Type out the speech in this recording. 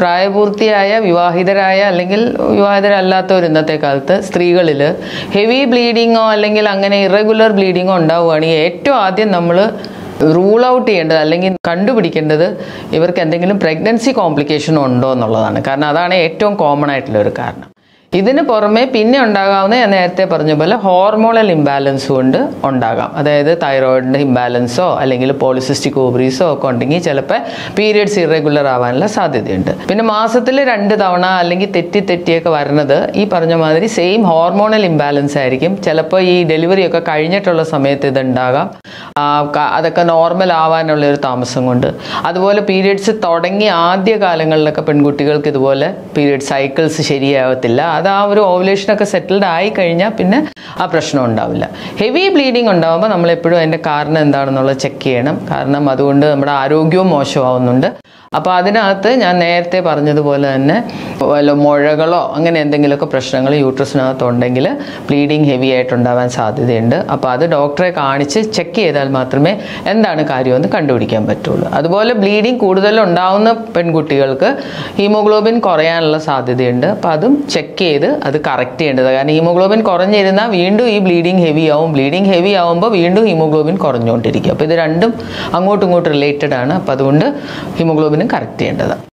പ്രായപൂർത്തിയായ വിവാഹിതരായ അല്ലെങ്കിൽ വിവാഹിതരല്ലാത്തവർ ഇന്നത്തെ കാലത്ത് സ്ത്രീകളിൽ ഹെവി ബ്ലീഡിങ്ങോ അല്ലെങ്കിൽ അങ്ങനെ ഇറഗുലർ ബ്ലീഡിങ്ങോ ഉണ്ടാവുകയാണെങ്കിൽ ഏറ്റവും ആദ്യം നമ്മൾ റൂൾ ഔട്ട് ചെയ്യേണ്ടത് അല്ലെങ്കിൽ കണ്ടുപിടിക്കേണ്ടത് ഇവർക്ക് എന്തെങ്കിലും പ്രഗ്നൻസി കോംപ്ലിക്കേഷൻ ഉണ്ടോ എന്നുള്ളതാണ് കാരണം അതാണ് ഏറ്റവും കോമൺ ആയിട്ടുള്ള ഒരു കാരണം ഇതിന് പുറമെ പിന്നെ ഉണ്ടാകാവുന്ന ഞാൻ നേരത്തെ പറഞ്ഞ പോലെ ഹോർമോണൽ ഇംബാലൻസ് കൊണ്ട് ഉണ്ടാകാം അതായത് തൈറോയിഡിൻ്റെ ഇംബാലൻസോ അല്ലെങ്കിൽ പോളിസിസ്റ്റിക് ഓവറീസോ ഒക്കെ ഉണ്ടെങ്കിൽ ചിലപ്പോൾ പീരിയഡ്സ് ഇറഗുലർ ആവാനുള്ള സാധ്യതയുണ്ട് പിന്നെ മാസത്തിൽ രണ്ട് തവണ അല്ലെങ്കിൽ തെറ്റി തെറ്റിയൊക്കെ വരുന്നത് ഈ പറഞ്ഞ മാതിരി സെയിം ഹോർമോണൽ ഇംബാലൻസ് ആയിരിക്കും ചിലപ്പോൾ ഈ ഡെലിവറി ഒക്കെ കഴിഞ്ഞിട്ടുള്ള സമയത്ത് ഇത് ഉണ്ടാകാം ആ, ക- അതൊക്കെ നോർമൽ ആവാനുള്ള ഒരു താമസം കൊണ്ട് അതുപോലെ പീരിയഡ്സ് തുടങ്ങിയ ആദ്യ കാലങ്ങളിലൊക്കെ പെൺകുട്ടികൾക്ക് ഇതുപോലെ പീരിയഡ് സൈക്കിൾസ് ശരിയാവത്തില്ല അത് ആ ഒരു ഓവുലേഷനൊക്കെ സെറ്റിൽഡ് ആയി കഴിഞ്ഞാൽ പിന്നെ ആ പ്രശ്നം ഉണ്ടാവില്ല ഹെവി ബ്ലീഡിങ് ഉണ്ടാകുമ്പോൾ നമ്മൾ എപ്പോഴും അതിൻ്റെ കാരണം എന്താണെന്നുള്ളത് ചെക്ക് ചെയ്യണം കാരണം അതുകൊണ്ട് നമ്മുടെ ആരോഗ്യവും മോശമാവുന്നുണ്ട് അപ്പോൾ അതിനകത്ത് ഞാൻ നേരത്തെ പറഞ്ഞതുപോലെ തന്നെ വല്ല മുഴകളോ അങ്ങനെ എന്തെങ്കിലുമൊക്കെ പ്രശ്നങ്ങൾ യൂട്രസിനകത്ത് ഉണ്ടെങ്കിൽ ബ്ലീഡിങ് ഹെവി ആയിട്ടുണ്ടാവാൻ സാധ്യതയുണ്ട് അപ്പോൾ അത് ഡോക്ടറെ കാണിച്ച് ചെക്ക് ചെയ്താൽ മാത്രമേ എന്താണ് കാര്യമെന്ന് കണ്ടുപിടിക്കാൻ പറ്റുള്ളൂ അതുപോലെ ബ്ലീഡിങ് കൂടുതൽ ഉണ്ടാവുന്ന പെൺകുട്ടികൾക്ക് ഹീമോഗ്ലോബിൻ കുറയാനുള്ള സാധ്യതയുണ്ട് അപ്പോൾ അതും ചെക്ക് ചെയ്ത് അത് കറക്റ്റ് ചെയ്യേണ്ടത് കാരണം ഹീമോഗ്ലോബിൻ കുറഞ്ഞിരുന്നാൽ വീണ്ടും ഈ ബ്ലീഡിങ് ഹെവി ആവും ബ്ലീഡിങ് ഹെവി ആവുമ്പോൾ വീണ്ടും ഹീമോഗ്ലോബിൻ കുറഞ്ഞുകൊണ്ടിരിക്കും അപ്പോൾ ഇത് രണ്ടും അങ്ങോട്ടും ഇങ്ങോട്ടും റിലേറ്റഡ് ആണ് അപ്പോൾ അതുകൊണ്ട് ഹീമോഗ്ലോബിനും കറക്റ്റ് ചെയ്യേണ്ടത്